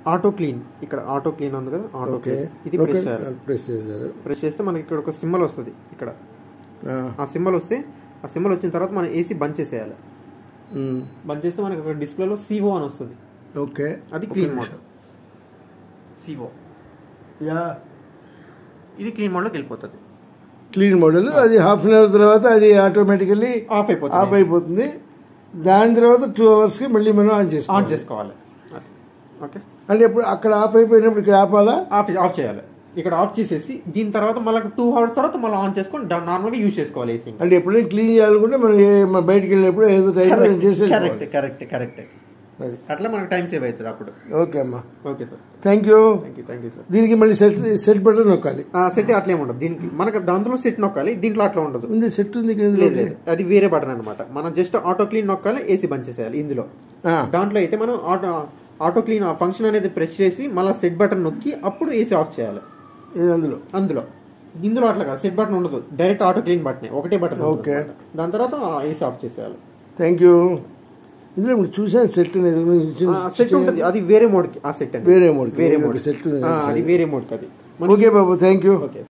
Auto clean ఇక్కడ auto clean ఉంది కదా ఆటో ఓకే క్లీన్ ఇది ఓకే ప్రెస్ చేయాలి ప్రెస్ చేశారు ప్రెస్ చేస్తే మనకి ఇక్కడ ఒక సింబల్ వస్తుంది ఇక్కడ ఆ, ఆ సింబల్ వస్తే ఆ సింబల్ వచ్చిన తర్వాత మనం ఏసీ బంద్ చేసేయాలి ఉమ్, బంద్ చేస్తే మనకి ఒక డిస్ప్లేలో సివో అని వస్తుంది ఓకే అది క్లీన్ మోడ్ సివో యా ఇది క్లీన్ మోడ్లోకి వెళ్ళిపోతుంది క్లీన్ మోడల్ అది హాఫ్ అన్ అవర్ తర్వాత అది ఆటోమేటికల్లీ ఆఫ్ ఆఫ్ అయిపోతుంది అయిపోతుంది దాని తర్వాత టూ అవర్స్కి మళ్ళీ మనం ఆన్ ఆన్ చేసుకోవాలి చేసుకోవాలి అది. ఓకే అంటే ఇప్పుడు అక్కడ ఆఫ్ అయిపోయినప్పుడు ఇక్కడ ఆపాలా ఆఫ్ ఆఫ్ చేయాలి ఇక్కడ ఆఫ్ చేసేసి దీని తర్వాత మళ్ళీ టూ అవర్స్ తర్వాత మళ్ళీ ఆన్ చేసుకొని నార్మల్గా యూజ్ చేసుకోవాలి ఏసీ అంటే ఎప్పుడైనా క్లీన్ చేయాలనుకుంటే మనం ఏ మన బయటికి వెళ్ళినప్పుడు ఏదో టైం చేసేది కరెక్ట్ కరెక్ట్ కరెక్ట్ అది అట్లా మనకు టైం సేవ్ అవుతుంది అప్పుడు ఓకే అమ్మా okay sir thank you thank you thank you sir దీనికి మళ్ళీ సెట్ సెట్ బటన్ నొక్కాలి సెట్ అట్లే ఉండదు దీనికి మనకు దాంట్లో సెట్ నొక్కాలి దీంట్లో అట్లా ఉండదు ఉంది సెట్ ఉంది ఇక్కడ లేదు లేదు అది వేరే బటన్ అనమాట మనం జస్ట్ ఆటో క్లీన్ నొక్కాలి ఏసీ బంద్ చేసేయాలి ఇందులో ఆ, దాంట్లో అయితే మనం ఆటో ఆటో క్లీన్ ఫంక్షన్ అనేది ప్రెస్ చేసి మళ్ళీ సెట్ బటన్ నొక్కి అప్పుడు ఏసీ ఆఫ్ చేయాలి ఇది అందులో అందులో ఇందులో అట్లా కాదు సెట్ బటన్ ఉండదు డైరెక్ట్ ఆటో క్లీన్ బటనే ఒకటే బటన్ Okay. దాని తర్వాత ఏసీ ఆఫ్ చేసేయాలి థ్యాంక్ యూ ఇందులో ఇప్పుడు చూసాను సెట్ అనేది సెట్ ఉంటుంది అది వేరే మోడ్ కి ఆ సెట్ వేరే mode కి. వేరే ఇది ఒక మోడ్ set ఉంది. అది వేరే మోడ్ కి అది ఓకే బాబు థ్యాంక్ యూ ఓకే